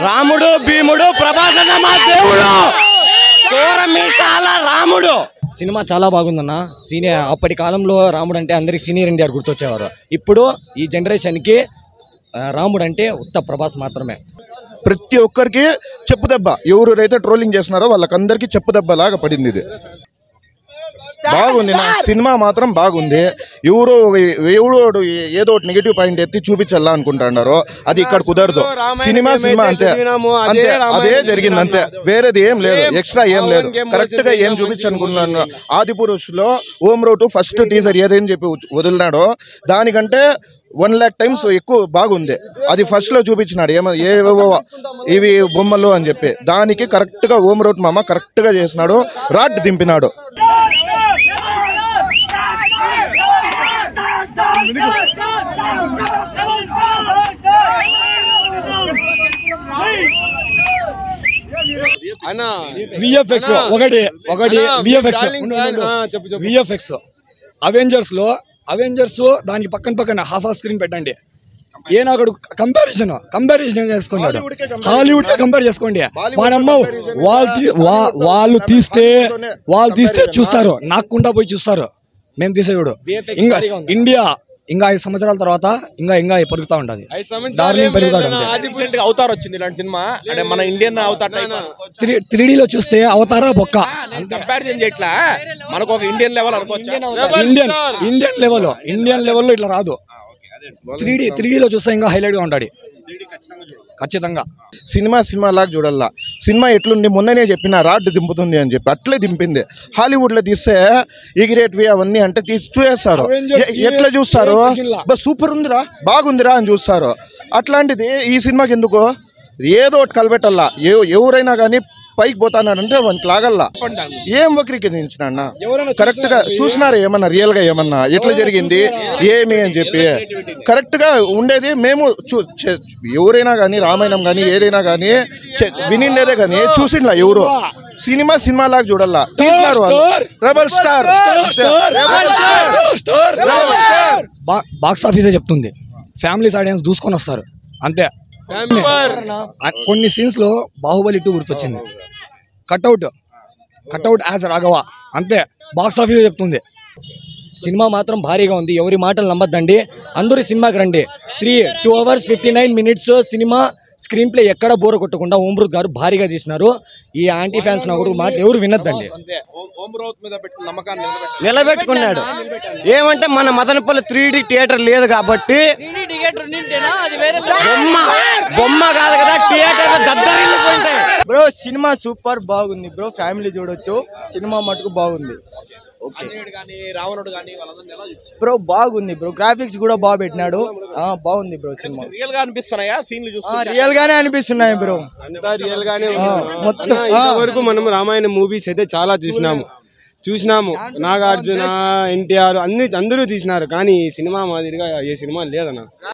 రాముడు భీముడు ప్రభాస్ అన్న మా దేవుడు మీసాల రాముడు సినిమా చాలా బాగుందన్న సీనియర్ అప్పటి కాలంలో రాముడు అంటే అందరికి సీనియర్ ఎన్టీఆర్ గుర్తొచ్చేవారు ఇప్పుడు ఈ జనరేషన్కి ఆ, రాముడు అంటే ఉత్త ప్రభాస్ మాత్రమే ప్రతి ఒక్కరికి చెప్పు దెబ్బ ఎవరైతే ట్రోలింగ్ చేస్తున్నారో వాళ్ళకందరికీ చెప్పు దెబ్బ లాగా పడింది ఇది బాగుంది నా సినిమా మాత్రం బాగుంది ఎవరో ఎవడో ఏదో ఒకటి నెగిటివ్ పాయింట్ ఎత్తి చూపించాలా అనుకుంటున్నారు అది ఇక్కడ కుదరదు సినిమా సినిమా అంతే అంతే అదే జరిగింది అంతే వేరేది ఏం లేదు ఎక్స్ట్రా ఏం లేదు కరెక్ట్ గా ఏం చూపించాలనుకున్నాను ఆది పురుష్ లో ఓం రోటు ఫస్ట్ టీజర్ ఏదని చెప్పి వదిలినాడో దానికంటే వన్ ల్యాక్ టైమ్స్ ఎక్కువ బాగుంది అది ఫస్ట్ లో చూపించినాడు ఏమో ఏవేవో ఇవి బొమ్మలు అని చెప్పి దానికి కరెక్ట్ గా ఓం రోట్ మామ కరెక్ట్ గా చేసినాడు రాడ్ దింపినాడు విఎఫ్ఎక్స్ ఒకటి ఒకటి విఎఫ్ఎక్స్ విఎఫ్ఎక్స్ అవెంజర్స్ లో అవెంజర్స్ దానికి పక్కన పక్కన హాఫ్ ఆఫ్ స్క్రీన్ పెట్టండి ఏనాగడు కంపారిజన్ కంపారిజన్ చేసుకున్నాడు హాలీవుడ్ కంపేర్ చేసుకోండి మనమ్మ వాళ్ళు తీ- వా- వాళ్ళు తీస్తే వాళ్ళు తీస్తే చూస్తారు నాకుండా పోయి చూస్తారు మేము తీసేవాడు ఇంకా ఇండియా ఇంకా ఐదు సంవత్సరాల తర్వాత ఇంకా ఇంకా పెరుగుతా ఉంటది డార్లింగ్ పెరుగుతాడు అంతే రీసెంట్ గా అవతార్ వచ్చింది ఇలాంటి సినిమా అంటే మన Indian Avatar type three three లో చూస్తే అవతారా బొక్క కంపారిజన్ చేయట్లా మనకు ఒక ఇండియన్ లెవెల్ అనుకోవచ్చు ఇండియన్ ఇండియన్ లెవెల్ ఇండియన్ లెవెల్లో ఇట్లా రాదు త్రీ డి త్రీ లో చూస్తే ఇంకా హైలైట్ గా ఉంటాడు ఖచ్చితంగా సినిమా సినిమా లాగా చూడాలా సినిమా ఎట్లుంది మొన్ననే చెప్పిన రాడ్ దింపుతుంది అని చెప్పి అట్లే దింపింది హాలీవుడ్ లో తీస్తే ఈగిరేట్వి అవన్నీ అంటే తీసి చూసేస్తారు Avengers ఎ- ఎట్లా ఏ- చూస్తారు ఏం తగ్గిల్లా. బా సూపర్ ఉందిరా బాగుందిరా అని చూస్తారు అట్లాంటిది ఈ సినిమాకి ఎందుకు ఏదో ఒకటి కలబెట్టల్లా ఎవ- ఎవరైనా కానీ పైకి పోతానంటే వానికి లాగల్లా ఏం వక్రీకరించిన కరెక్ట్ గా చూసినారా ఏమన్నా రియల్ గా ఏమన్నా ఎట్లా జరిగింది ఏమి అని చెప్పి కరెక్ట్ గా ఉండేది మేము చూ- చే- ఎవరైనా కానీ రామాయణం కానీ ఏదైనా కానీ వినిండేదే కానీ చూసిండ్లా ఎవరు సినిమా సినిమా లాగా చూడాలా తీసినారు వాళ్ళు రెబల్ స్టార్ బాక్స్ ఆఫీసే చెప్తుంది ఫ్యామిలీస్ ఆడియన్స్ దూసుకొని వస్తారు అంతే ఆ కొన్ని సీన్స్ లో బాహుబలి టూ గుర్తొచ్చింది కట్అవుట్ కట్అవుట్ యాజ్ రాఘవ అంతే బాక్స్ ఆఫీసే చెప్తుంది సినిమా మాత్రం భారీగా ఉంది ఎవరి మాటలు నమ్మద్దండి అందరూ సినిమాకి రండి three two hours fifty nine minutes సినిమా స్క్రీన్ ప్లే ఎక్కడ బోర కొట్టకుండా ఓమ్రూత్ గారు భారీగా తీసినారు ఈ యాంటీ ఫ్యాన్స్ నా కొడుకు మాట ఎవరు వినొద్దండి ఓమరావత్ మీద పెట్టిన నమ్మకాన్ని నిలబెట్టారు. నిలబెట్టుకున్నాడు ఏమంటే మన మదనపల్లి త్రీ డి థియేటర్ లేదు కాబట్టి బొమ్మ బొమ్మ కాదు కదా థియేటర్ దద్దరిల్లిపోయింటాయి బ్రో సినిమా సూపర్ బాగుంది బ్రో ఫ్యామిలీ చూడొచ్చు సినిమా మటుకు బాగుంది ఆంజనేయుడు కానీ రావణుడు కానీ వాళ్ళందరినీ ఎలా చూపించారు బ్రో బాగుంది బ్రో గ్రాఫిక్స్ కూడా బాగా పెట్టినాడు ఆ, బాగుంది బ్రో సినిమా రియల్ గా అనిపిస్తున్నాయా సీన్లు చూస్తుంటే రియల్ గానే అనిపిస్తున్నాయి బ్రో అంతా రియల్ గానే ఆ, ఉంది మొత్తం ఆ, ఇంతవరకు మనం రామాయణ మూవీస్ అయితే చాలా చూసినాము చూసినాము నాగార్జున ఎన్టీఆర్ అన్ని అందరూ తీసినారు కానీ ఈ సినిమా మాదిరిగా ఏ సినిమా లేదన్న